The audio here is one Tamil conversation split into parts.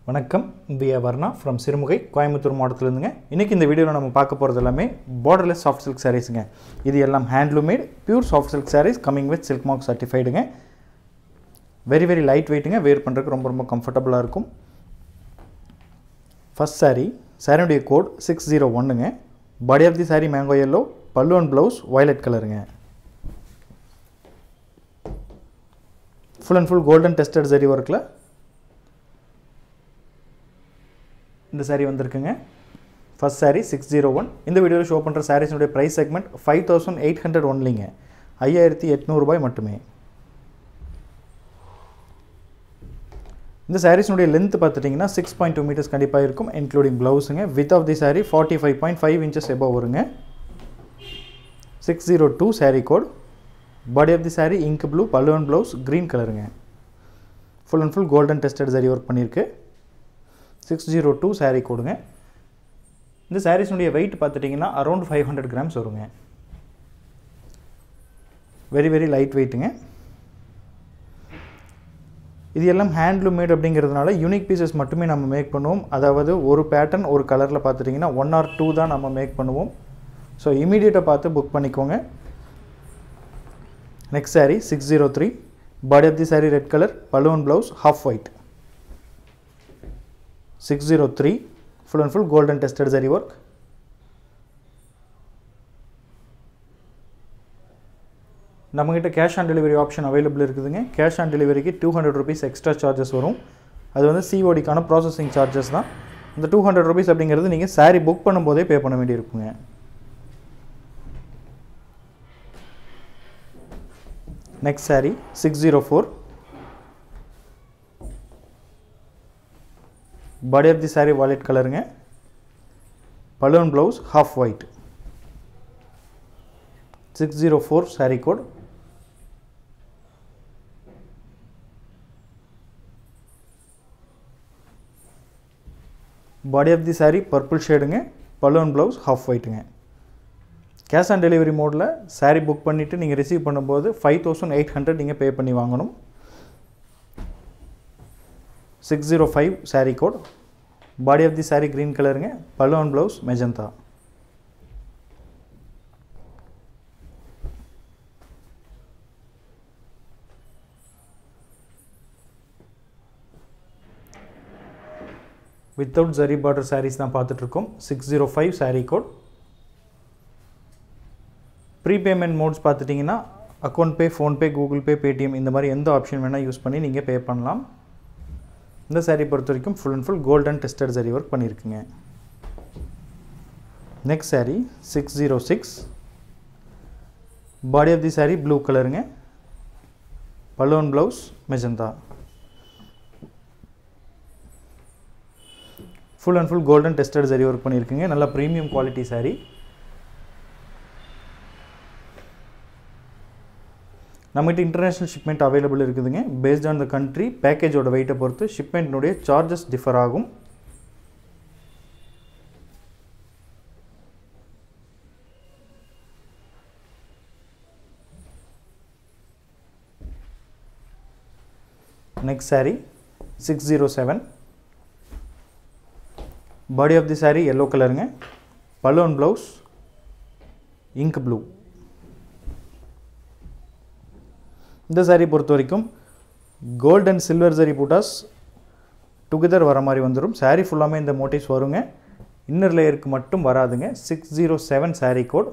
வணக்கம் வி வர்ணா ஃப்ரம் சிறுமுகை கோயம்புத்தூர் மாவட்டத்திலேருந்துங்க இன்றைக்கி இந்த வீடியோவில் நம்ம பார்க்க போகிறது எல்லாமே பார்டர்லெஸ் சாஃப்ட் சில்க் சாரீஸுங்க இது எல்லாம் handloom made pure soft silk saris coming with silk mark சர்டிஃபைடுங்க வெரி வெரி லைட் வெயிட்டுங்க வேர் பண்ணுறதுக்கு ரொம்ப ரொம்ப கம்ஃபர்டபுளாக இருக்கும் ஃபஸ்ட் saree சாரியுடைய கோட் சிக்ஸ் ஜீரோ ஒன்றுங்க body of the saree mango yellow pallu and blouse violet கலருங்க full and full golden tested zari ஒர்க்கில் இந்த saree வந்திருக்குங்க first saree six zero one இந்த வீடியோவில் ஷோ பண்ணுற சாரீஸினுடைய price segment five thousand eight hundred ஒன்லிங்க ஐயாயிரத்தி எட்நூறுபாய் மட்டுமே இந்த சாரீஸ்னுடைய லென்த் பார்த்துட்டிங்கன்னா சிக்ஸ் பாயிண்ட் டூ மீட்டர்ஸ் கண்டிப்பாக இருக்கும் இன்க்ளூடிங் ப்ளவுஸுங்க width of the saree forty five point five inches above வருங்க six zero two saree code body of the saree ink blue பல்லுவன் ப்ளவுஸ் க்ரீன் கலருங்க full and full golden tested zari work பண்ணியிருக்கு சிக்ஸ் ஜீரோ டூ saree கோடுங்க இந்த சாரீஸ்னுடைய வெயிட் பார்த்துட்டிங்கன்னா அரௌண்ட் ஃபைவ் ஹண்ட்ரட் கிராம்ஸ் வருங்க வெரி வெரி லைட் வெயிட்டுங்க இது எல்லாம் ஹேண்ட்லூம் மேட் அப்படிங்கிறதுனால யூனிக் பீசஸ் மட்டுமே நம்ம மேக் பண்ணுவோம் அதாவது ஒரு பேட்டர்ன் ஒரு கலரில் பார்த்துட்டிங்கன்னா ஒன் ஆர் டூ தான் நம்ம மேக் பண்ணுவோம் ஸோ இமீடியட்டாக பார்த்து புக் பண்ணிக்கோங்க next saree six zero three body of the saree red colour balloon blouse half white six zero three full and full golden tested zari work நம்மக்கிட்ட cash on delivery option available இருக்குதுங்க கேஷ் ஆன் டெலிவரிக்கு two hundred rupees extra charges வரும் அது வந்து சிஓடிக்கான ப்ராசஸிங் சார்ஜஸ் தான் இந்த டூ ஹண்ட்ரட் ருபீஸ் அப்படிங்கிறது நீங்கள் saree புக் பண்ணும்போதே பே பண்ண வேண்டியிருக்குங்க next saree six zero four body of the saree violet கலருங்க balloon blouse half white six zero four saree code body of the saree purple ஷேடுங்க பலூன் ப்ளவுஸ் ஹாஃப் ஒயிட்டுங்க கேஷ் ஆன் டெலிவரி மோடில் saree புக் பண்ணிவிட்டு நீங்கள் ரிசீவ் பண்ணும்போது ஃபைவ் தௌசண்ட் எயிட் ஹண்ட்ரட் நீங்கள் பே பண்ணி வாங்கணும் six zero five saree code body of the saree green கலருங்க balloon blouse magenta without zari border saris தான் பார்த்துட்ருக்கோம் six zero five saree code prepayment modes பார்த்துட்டிங்கன்னா account pay PhonePe Google Pay Paytm இந்த மாதிரி எந்த ஆப்ஷன் வேணால் யூஸ் பண்ணி நீங்கள் பே பண்ணலாம் இந்த saree பொறுத்த வரைக்கும் full and full golden tested zari work பண்ணியிருக்குங்க next saree six zero six body of the saree blue கலருங்க balloon blouse magenta full and full golden tested zari work பண்ணியிருக்குங்க நல்லா ப்ரீமியம் குவாலிட்டி saree நம்மகிட்ட இன்டர்நேஷ்னல் ஷிப்மெண்ட் அவைலபிள் இருக்குதுங்க பேஸ்ட் ஆன் த கண்ட்ரி பேக்கேஜோட வெயிட்டை பொறுத்து ஷிப்மெண்ட்னுடைய சார்ஜஸ் டிஃபர் ஆகும் next saree six zero seven body of the saree yellow கலருங்க பலூன் ப்ளவுஸ் இங்க் ப்ளூ இந்த saree பொறுத்த வரைக்கும் கோல்ட் அண்ட் சில்வர் சரி பூட்டாஸ் டுகெதர் வர மாதிரி வந்துடும் saree ஃபுல்லாமே இந்த மோட்டிவ்ஸ் வருங்க இன்னர் லேயருக்கு மட்டும் வராதுங்க six zero seven saree code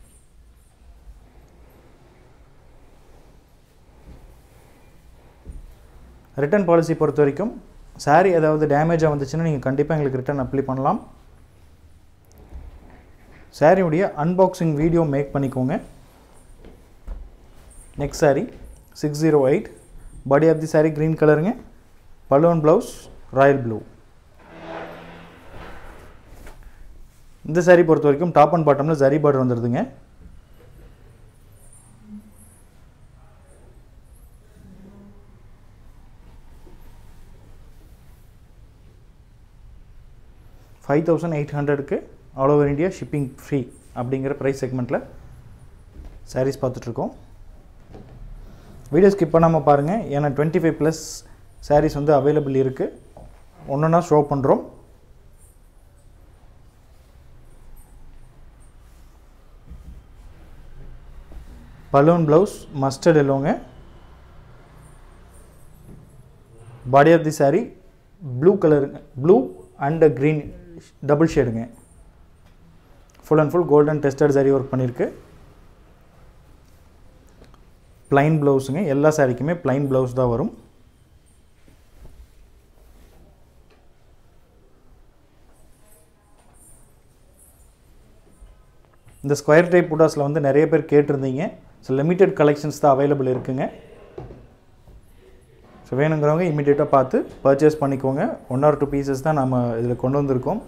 return policy பொறுத்த வரைக்கும் saree ஏதாவது டேமேஜாக வந்துச்சுன்னா நீங்கள் கண்டிப்பாக எங்களுக்கு ரிட்டர்ன் அப்ளை பண்ணலாம் சாரியுடைய அன்பாக்சிங் வீடியோ மேக் பண்ணிக்கோங்க next saree six zero eight body of the saree green கலருங்க பலூன் ப்ளவுஸ் ராயல் ப்ளூ இந்த saree பொறுத்த வரைக்கும் டாப் அண்ட் பாட்டமில் ஜரி பார்டர் வந்துடுதுங்க ஃபைவ் தௌசண்ட் எயிட் ஹண்ட்ரடுக்கு all over India shipping free அப்படிங்கிற ப்ரைஸ் செக்மெண்ட்டில் சாரீஸ் பார்த்துட்ருக்கோம் வீடியோ ஸ்கிப் பண்ணாமல் பாருங்கள் ஏன்னா டுவெண்ட்டி ஃபைவ் ப்ளஸ் சாரீஸ் வந்து அவைலபிள் இருக்குது ஒன்றா ஷோ பண்ணுறோம் பலூன் ப்ளவுஸ் மஸ்டர்ட் எல்லோங்க body of the sari blue கலருங்க ப்ளூ அண்ட் க்ரீன் டபுள் ஷேடுங்க full and full golden tested zari work பண்ணியிருக்கு ப்ளைன் ப்ளவுஸுங்க எல்லா சாரீக்குமே ப்ளைன் ப்ளவுஸ் தான் வரும் இந்த ஸ்கொயர் டைப் புட்டாஸில் வந்து நிறைய பேர் கேட்டிருந்தீங்க ஸோ லிமிட்டெட் கலெக்ஷன்ஸ் தான் அவைலபிள் இருக்குங்க ஸோ வேணுங்கிறவங்க இமீடியட்டாக பார்த்து பர்ச்சேஸ் பண்ணிக்கோங்க ஒன் ஆர் டூ பீசஸ் தான் நம்ம இதில் கொண்டு வந்திருக்கோம்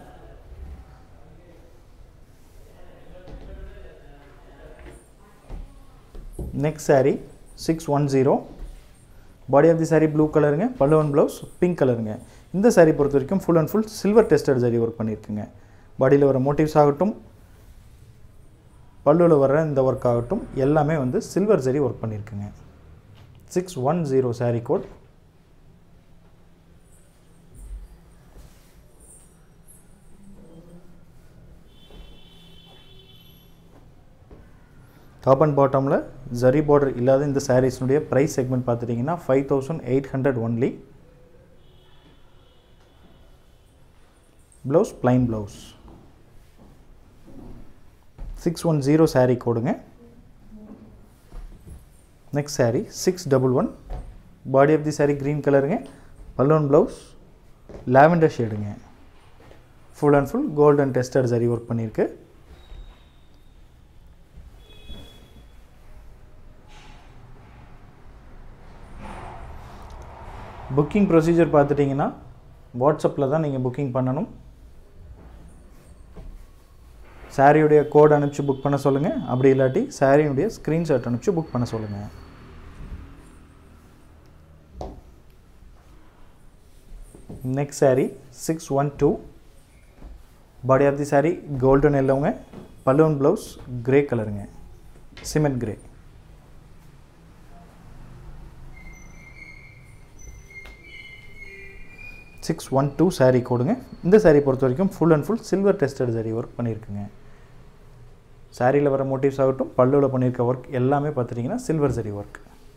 next sari six one zero body of the sari blue கலருங்க பல்லுவன் ப்ளவுஸ் பிங்க் கலருங்க இந்த சாரீ பொறுத்த வரைக்கும் full and full silver tested zari work பண்ணியிருக்குங்க பாடியில் வர மோட்டிவ்ஸ் ஆகட்டும் பல்லுவில் வர இந்த ஒர்க் ஆகட்டும் எல்லாமே வந்து சில்வர் சரி ஒர்க் பண்ணியிருக்குங்க six one zero sari code top and பாட்டமில் ஜரி பார்டர் இல்லாத இந்த சாரீஸ்னுடைய ப்ரைஸ் செக்மெண்ட் பார்த்துட்டிங்கன்னா five thousand eight hundred only blouse plain blouse six one zero sari கோடுங்க next sari six double one body of the sari green கலருங்க பலூன் ப்ளவுஸ் லாவெண்டர் ஷேடுங்க full and full golden tested zari work பண்ணியிருக்கு புக்கிங் ப்ரொசீஜர் பார்த்துட்டிங்கன்னா வாட்ஸ்அப்பில் தான் நீங்கள் புக்கிங் பண்ணணும் சாரியுடைய கோட் அனுப்பிச்சு புக் பண்ண சொல்லுங்கள் அப்படி இல்லாட்டி சாரியுடைய ஸ்க்ரீன்ஷாட் அனுப்பிச்சு புக் பண்ண சொல்லுங்கள் next sari six one two body of the sari golden எல்லோங்க பலூன் ப்ளவுஸ் கிரே கலருங்க cement grey six one two sari கோடுங்க இந்த சாரீ பொறுத்த வரைக்கும் full and full silver tested zari work பண்ணியிருக்குங்க சாரியில் வர மோட்டிவ்ஸ் ஆகட்டும் பல்லுவில் பண்ணியிருக்க ஒர்க் எல்லாமே பார்த்துட்டிங்கன்னா சில்வர் சரி ஒர்க்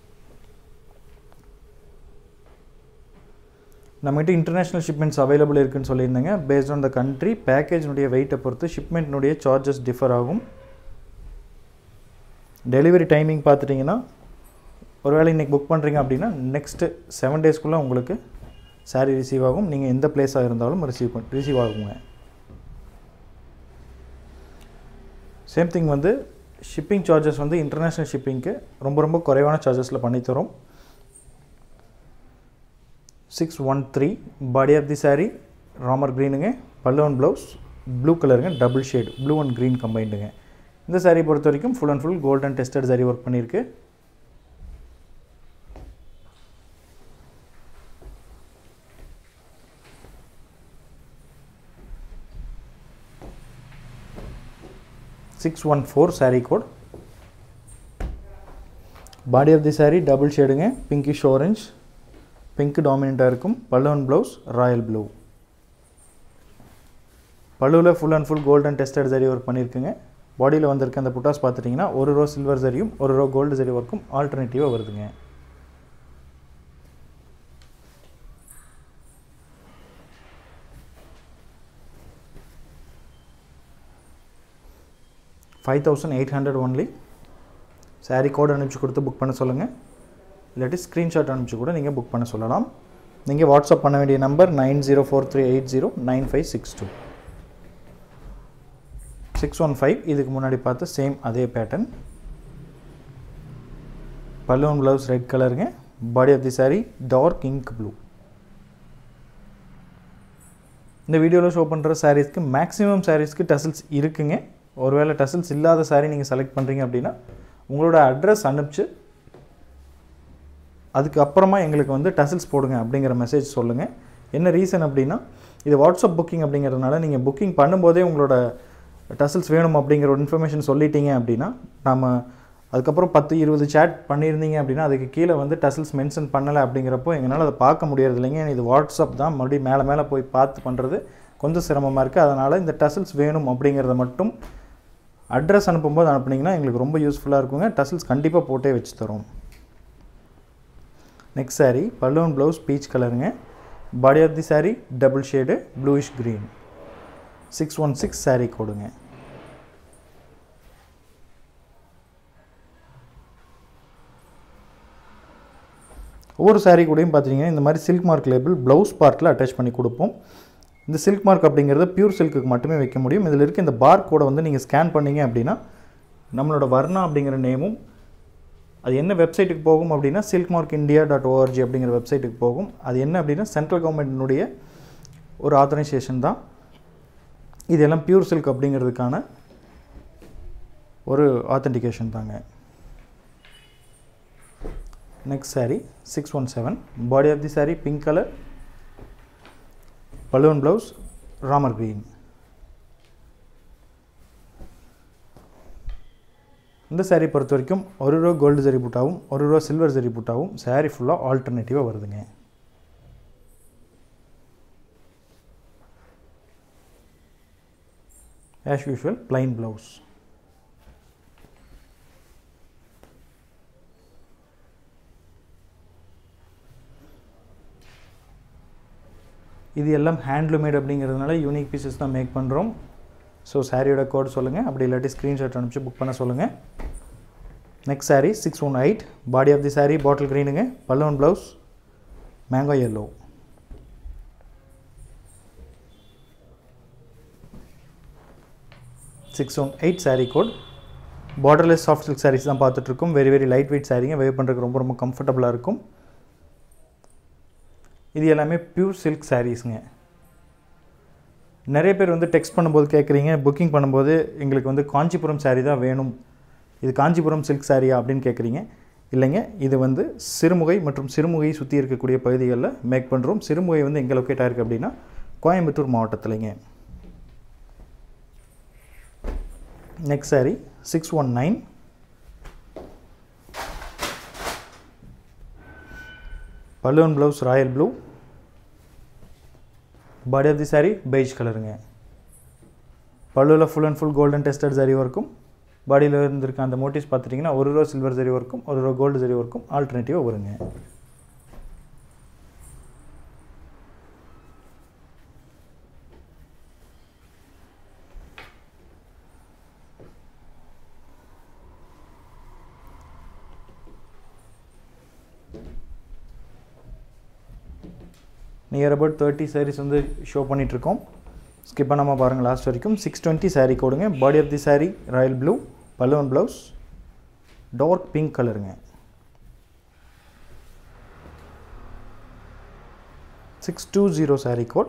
நம்மகிட்ட இன்டர்நேஷ்னல் ஷிப்மெண்ட்ஸ் அவைலபிள் இருக்குன்னு சொல்லியிருந்தேங்க பேஸ்ட் ஆன் த கண்ட்ரி பேக்கேஜினுடைய வெயிட்டை பொறுத்து ஷிப்மெண்ட்னுடைய சார்ஜஸ் டிஃபர் ஆகும் டெலிவரி டைமிங் பார்த்துட்டிங்கன்னா ஒருவேளை இன்றைக்கி புக் பண்ணுறீங்க அப்படின்னா நெக்ஸ்ட்டு செவன் டேஸ்க்குள்ளே உங்களுக்கு சாரீ ரிசீவ் ஆகும் நீங்கள் எந்த பிளேஸாக இருந்தாலும் ரிசீவ் பண் ரிசீவ் ஆகுங்க சேம் திங் வந்து ஷிப்பிங் சார்ஜஸ் வந்து இன்டர்நேஷ்னல் ஷிப்பிங்க்கு ரொம்ப ரொம்ப குறைவான சார்ஜஸில் பண்ணித்தரோம் six one three body of the sari Ramar க்ரீனுங்க பல்லுவன் ப்ளவுஸ் ப்ளூ கலருங்க double shade blue and green கம்பைண்டுங்க இந்த சாரீ பொறுத்த வரைக்கும் full and full golden tested zari work பண்ணியிருக்கு six one four sari code body of the sari double ஷேடுங்க பிங்கிஷ் ஆரஞ்ச் பிங்க் டாமினண்ட்டாக இருக்கும் பல்லுவன் ப்ளவுஸ் ராயல் ப்ளூ பல்லுவில் full and full golden tested zari work பண்ணியிருக்குங்க பாடியில் வந்திருக்க அந்த புட்டாஸ் பார்த்துட்டிங்கன்னா ஒரு ரோ சில்வர் சரியும் ஒரு ரோ கோல்டு சரி ஒர்க்கும் ஆல்டர்னேட்டிவாக வருதுங்க five thousand eight hundred only sari code அனுப்பிச்சு கொடுத்து புக் பண்ண சொல்லுங்கள் இல்லாட்டி ஸ்க்ரீன்ஷாட் அனுப்பிச்சு கூட நீங்கள் புக் பண்ண சொல்லலாம் நீங்கள் வாட்ஸ்அப் பண்ண வேண்டிய number nine zero four three eight zero nine five six two six one five இதுக்கு முன்னாடி பார்த்து சேம் அதே பேட்டர்ன் பலூன் ப்ளவுஸ் ரெட் கலருங்க body of the sari dark ink blue இந்த வீடியோவில் ஷோ பண்ணுற சாரீஸ்க்கு மேக்ஸிமம் சாரீஸ்க்கு டசல்ஸ் இருக்குங்க ஒருவேளை டசல்ஸ் இல்லாத சாரீ நீங்கள் செலக்ட் பண்ணுறீங்க அப்படின்னா உங்களோட அட்ரஸ் அனுப்பிச்சு அதுக்கப்புறமா எங்களுக்கு வந்து டசல்ஸ் போடுங்க அப்படிங்கிற மெசேஜ் சொல்லுங்கள் என்ன ரீசன் அப்படின்னா இது வாட்ஸ்அப் புக்கிங் அப்படிங்கிறதுனால நீங்கள் புக்கிங் பண்ணும்போதே உங்களோட டசல்ஸ் வேணும் அப்படிங்கிற ஒரு இன்ஃபர்மேஷன் சொல்லிட்டீங்க அப்படின்னா நம்ம அதுக்கப்புறம் பத்து இருபது சேட் பண்ணியிருந்தீங்க அப்படின்னா அதுக்கு கீழே வந்து டசல்ஸ் மென்ஷன் பண்ணலை அப்படிங்கிறப்போ எங்களால் அதை பார்க்க முடியறது இல்லைங்க இது வாட்ஸ்அப் தான் மறுபடியும் மேலே மேலே போய் பார்த்து பண்ணுறது கொஞ்சம் சிரமமாக இருக்குது அதனால் இந்த டசல்ஸ் வேணும் அப்படிங்கிறத மட்டும் அட்ரஸ் அனுப்பும்போது அனுப்புனீங்கன்னா எங்களுக்கு ரொம்ப யூஸ்ஃபுல்லாக இருக்குங்க டசல்ஸ் கண்டிப்பாக போட்டே வச்சு தரோம் next sari balloon blouse peach கலருங்க body of the sari double shade bluish green six one six sari கோடுங்க ஒவ்வொரு சாரீ கூடயும் பார்த்தீங்கன்னா இந்த மாதிரி சில்க் மார்க் லேபிள் ப்ளவுஸ் பார்ட்டில் அட்டாச் பண்ணி கொடுப்போம் இந்த சில்க் மார்க் அப்படிங்கிறது பியூர் சில்க்குக்கு மட்டுமே வைக்க முடியும் இதில் இருக்க இந்த பார் கோடை வந்து நீங்கள் ஸ்கேன் பண்ணீங்க அப்படின்னா நம்மளோட வர்ணா அப்படிங்கிற நேமும் அது என்ன வெப்சைட்டுக்கு போகும் அப்படின்னா silk mark India dot ORG அப்படிங்கிற வெப்சைட்டுக்கு போகும் அது என்ன அப்படின்னா சென்ட்ரல் கவர்மெண்ட்டினுடைய ஒரு ஆத்தரைசேஷன் தான் இதெல்லாம் பியூர் சில்க் அப்படிங்கிறதுக்கான ஒரு ஆத்தென்டிகேஷன் தாங்க next saree 617 body of the saree pink color balloon blouse Ramar green இந்த saree பொறுத்த வரைக்கும் ஒரு ரூபா கோல்டு ஜரி புட்டாவும் ஒரு ரூபா சில்வர் ஜரி புட்டாவும் saree ஃபுல்லாக ஆல்டர்னேட்டிவாக வருதுங்க as usual plain blouse இது எல்லாம் ஹேண்ட்லூமேட் அப்படிங்கிறதுனால யூனிக் பீசஸ் தான் மேக் பண்ணுறோம் ஸோ சாரியோட கோட் சொல்லுங்கள் அப்படி இல்லாட்டி ஸ்க்ரீன்ஷாட் அனுப்பிச்சு புக் பண்ண சொல்லுங்கள் next sari six one eight body of the sari bottle க்ரீனுங்க balloon blouse mango yellow six one eight sari code borderless soft silk sarees தான் பார்த்துட்ருக்கோம் வெரி வெரி லைட் வெயிட் சாரீங்க வேவ் பண்ணுறதுக்கு ரொம்ப ரொம்ப கம்ஃபர்டபுளாக இருக்கும் இது எல்லாமே பியூர் சில்க் சாரீஸுங்க நிறைய பேர் வந்து டெக்ஸ்ட் பண்ணும்போது கேட்குறீங்க புக்கிங் பண்ணும்போது எங்களுக்கு வந்து காஞ்சிபுரம் சாரீ தான் வேணும் இது காஞ்சிபுரம் சில்க் சாரியா அப்படின்னு கேட்குறீங்க இல்லைங்க இது வந்து சிறுமுகை மற்றும் சிறுமுகை சுற்றி இருக்கக்கூடிய பகுதிகளில் மேக் பண்ணுறோம் சிறுமுகை வந்து எங்கே லொக்கேட் ஆயிருக்கு அப்படின்னா கோயம்புத்தூர் மாவட்டத்திலைங்க next sari six one nine balloon blouse royal blue body of the sari beige கலருங்க பல்லுவில் full and full golden tested zari ஒர்க்கும் பாடியில் இருந்திருக்க அந்த மோட்டிவ்ஸ் பார்த்துட்டிங்கன்னா ஒரு ரூபா சில்வர் சரி ஒர்க்கும் ஒரு ரூபா கோல்டு சரி ஒர்க்கும் ஆல்டர்னேட்டிவாக வருங்க நியர் அபவுட் தேர்ட்டி சாரீஸ் வந்து ஷோ பண்ணிகிட்ருக்கோம் ஸ்கிப் பண்ணாமல் பாருங்கள் லாஸ்ட் வரைக்கும் சிக்ஸ் டுவெண்ட்டி சாரீ கோடுங்க body of the sari royal blue balloon blouse dark pink கலருங்க six two zero sari code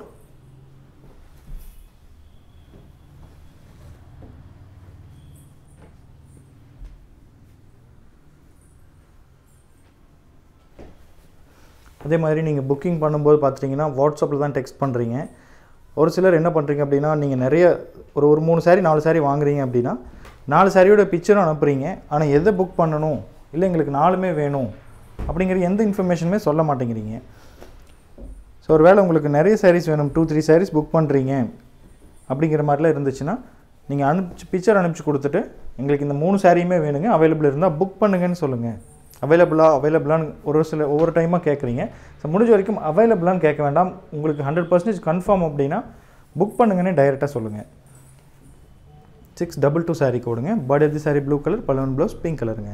அதே மாதிரி நீங்கள் புக்கிங் பண்ணும்போது பார்த்துட்டிங்கன்னா வாட்ஸ்அப்பில் தான் டெக்ஸ்ட் பண்ணுறீங்க ஒரு சிலர் என்ன பண்ணுறீங்க அப்படின்னா நீங்கள் நிறைய ஒரு ஒரு மூணு சாரி நாலு சாரி வாங்குறீங்க அப்படின்னா நாலு சாரியோட பிக்சரும் அனுப்புகிறீங்க ஆனால் எதை புக் பண்ணணும் இல்லை எங்களுக்கு நாலுமே வேணும் அப்படிங்கிற எந்த இன்ஃபர்மேஷனுமே சொல்ல மாட்டேங்கிறீங்க ஸோ ஒரு வேளை உங்களுக்கு நிறைய சாரீஸ் வேணும் டூ த்ரீ சாரீஸ் புக் பண்ணுறீங்க அப்படிங்கிற மாதிரிலாம் இருந்துச்சுன்னா நீங்கள் அனுப்பிச்சு பிக்சர் அனுப்பிச்சு கொடுத்துட்டு எங்களுக்கு இந்த மூணு சாரியுமே வேணுங்க அவைலபிள் இருந்தால் புக் பண்ணுங்கன்னு சொல்லுங்கள் அவைலபிளா அவைலபிளான்னு ஒரு சில ஒவ்வொரு டைமாக கேட்குறீங்க ஸோ முடிஞ்ச வரைக்கும் அவைலபிளான்னு கேட்க வேண்டாம் உங்களுக்கு ஹண்ட்ரட் பர்சன்டேஜ் கன்ஃபார்ம் அப்படின்னா புக் பண்ணுங்கன்னு டைரெக்டாக சொல்லுங்கள் சிக்ஸ் டபுள் டூ சாரீ கோடுங்க body of the sari blue colour balloon blouse pink கலருங்க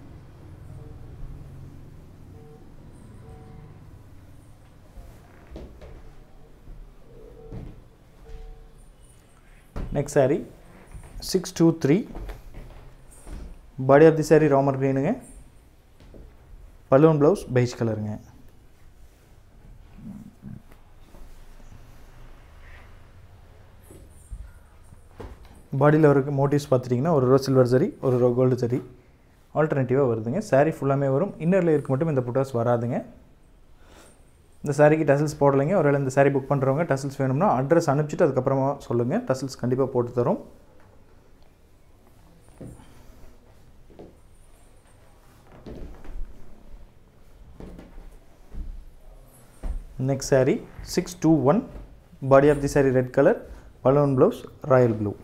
next sari six two three body of the sari Ramar க்ரீனுங்க பலூன் ப்ளவுஸ் பெய்ஜ் கலருங்க பாடியில் இருக்க மோட்டிவ்ஸ் பார்த்துட்டிங்கன்னா ஒரு ரோ சில்வர் சரி ஒரு ரோ கோல்டு சரி ஆல்டர்னேட்டிவாக வருதுங்க சாரீ ஃபுல்லாமே வரும் இன்னர் லேயருக்கு மட்டும் இந்த புட்டாஸ் வராதுங்க இந்த சாரீக்கு டசல்ஸ் போடலைங்க ஒருவேளை இந்த சாரீ புக் பண்ணுறவங்க டசல்ஸ் வேணும்னா அட்ரஸ் அனுப்பிச்சிட்டு அதுக்கப்புறமா சொல்லுங்கள் டசல்ஸ் கண்டிப்பாக போட்டு தரோம் next saree six two one body of the saree red colour balloon blouse royal blue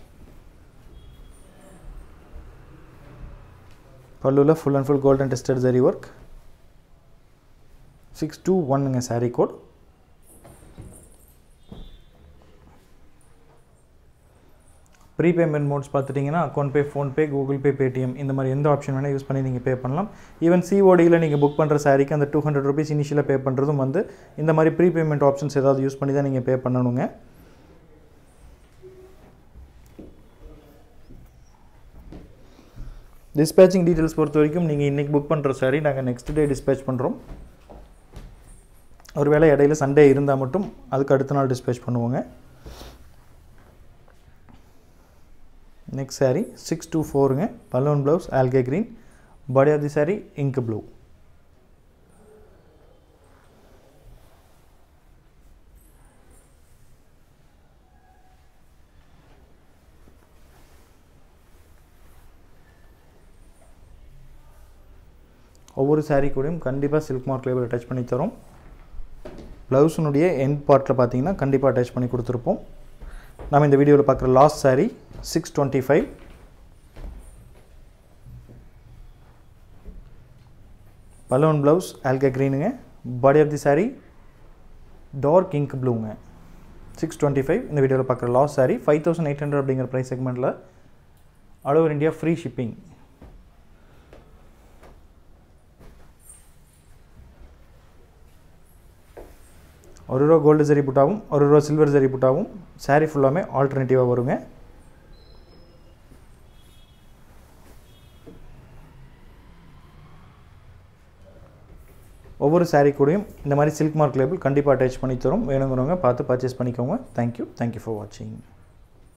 பல்லுவில் full and full golden tested zari work six two ஒன்னுங்க saree கோட் ப்ரீபேமெண்ட் மோட்ஸ் பார்த்துட்டிங்கன்னா account pay PhonePe Google Pay Paytm இந்த மாதிரி எந்த ஆப்ஷன் வேணால் யூஸ் பண்ணி நீங்கள் பே பண்ணலாம் ஈவன் சிஓடியில் நீங்கள் புக் பண்ணுற சாரிக்கு அந்த டூ ஹண்ட்ரட் ருபீஸ் இனிஷியலாக பே பண்ணுறதும் வந்து இந்த மாதிரி ப்ரீபேமெண்ட் ஆப்ஷன்ஸ் ஏதாவது யூஸ் பண்ணி தான் நீங்கள் பே பண்ணணுங்க டிஸ்பேச்சிங் டீட்டெயில்ஸ் பொறுத்த வரைக்கும் நீங்கள் இன்றைக்கி புக் பண்ணுற சாரி நாங்கள் நெக்ஸ்ட் டே டிஸ்பேச் பண்ணுறோம் ஒருவேளை இடையில சண்டே இருந்தால் மட்டும் அதுக்கு அடுத்த நாள் டிஸ்பேச் பண்ணுவோங்க நெக்ஸ்ட் சாரீ சிக்ஸ் டூ ஃபோருங்க balloon blouse algae green body of the sari ink blue ஒவ்வொரு சாரீ கூடயும் கண்டிப்பாக சில்க் மார்க் லேபிள் அட்டாச் பண்ணி தரோம் ப்ளவுஸினுடைய எண்ட் பார்ட்டில் பார்த்தீங்கன்னா கண்டிப்பாக அட்டாச் பண்ணி கொடுத்துருப்போம் நம்ம இந்த வீடியோவில் பார்க்குற last sari six twenty five balloon blouse algae க்ரீனுங்க body of the sari dark ink ப்ளூங்க சிக்ஸ் டுவெண்ட்டி ஃபைவ் இந்த வீடியோவில் பார்க்குற last sari five thousand eight hundred அப்படிங்கிற ப்ரைஸ் செக்மெண்ட்டில் all over India free shipping ஒரு ரூபா கோல்டு ஜரி புட்டாவும் ஒரு ரூபா சில்வர் ஜரி புட்டாவும் சாரீ ஃபுல்லாமே ஆல்டர்னேட்டிவாக வருங்க ஒவ்வொரு சாரீ கூடயும் இந்த மாதிரி சில்க் மார்க் லேபிள் கண்டிப்பாக அட்டாச் பண்ணி தரும் வேணுங்கிறவங்க பார்த்து பர்ச்சேஸ் பண்ணிக்கோங்க தேங்க்யூ தேங்க்யூ ஃபார் வாட்சிங்